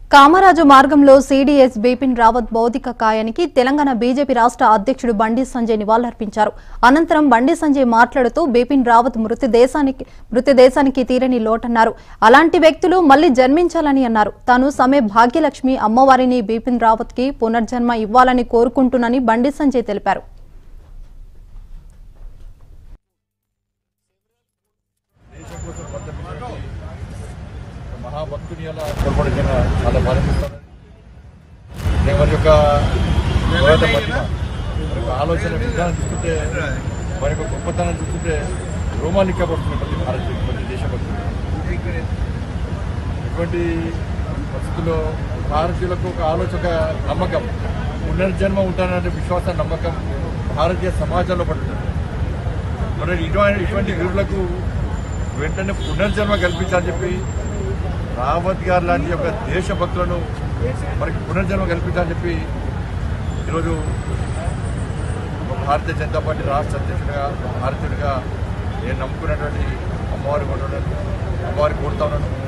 కామరాజు మార్గంలో సీడీఎస్ బిపిన్ రావత్ భౌతిక కాయానికి తెలంగాణ బీజేపీ రాష్ట్ర అధ్యక్షుడు బండి సంజయ్ నివాళులర్పించారు అనంతరం బండి సంజయ్ మాట్లాడుతూ బిపిన్ రావత్ మృతి దేశానికి మృతి దేశానికి తీరని లోటన్నారు అలాంటి వ్యక్తులు మళ్లీ జన్మించాలని అన్నారు తాను సమే భాగ్యలక్ష్మి అమ్మవారిని బిపిన్ రావత్ కి పునర్జన్మ ఇవ్వాలని కోరుకుంటున్నని బండి సంజయ్ తెలిపారు దేశం కోసం పట్టబిడ్డటువంటి ఒక మహాభక్తుని అలా పొరపడిన చాలా బాధిస్తాను వారి యొక్క పోరాట మహిమ వారి యొక్క ఆలోచన విధానం చూస్తుంటే వారి యొక్క గొప్పతనం చూస్తుంటే రోమాలికపడుతుంది ప్రతి భారతీయ ప్రతి దేశభక్తులు ఇటువంటి పరిస్థితుల్లో భారతీయులకు ఒక ఆలోచన ఒక నమ్మకం పునర్జన్మ ఉంటాననే విశ్వాస నమ్మకం భారతీయ సమాజంలో పడుతుంది మరి ఇటువంటి ఇటువంటి వీరులకు వెంటనే పునర్జన్మ కల్పించాలని చెప్పి రావత్ గారు లాంటి యొక్క దేశభక్తులను మనకి పునర్జన్మ కల్పించాలని చెప్పి ఈరోజు ఒక భారతీయ జనతా పార్టీ రాష్ట్ర అధ్యక్షుడిగా భారతీయుడిగా నేను నమ్ముకున్నటువంటి అమ్మవారి కొట్టడం అమ్మవారి కోరుతా ఉన్నాను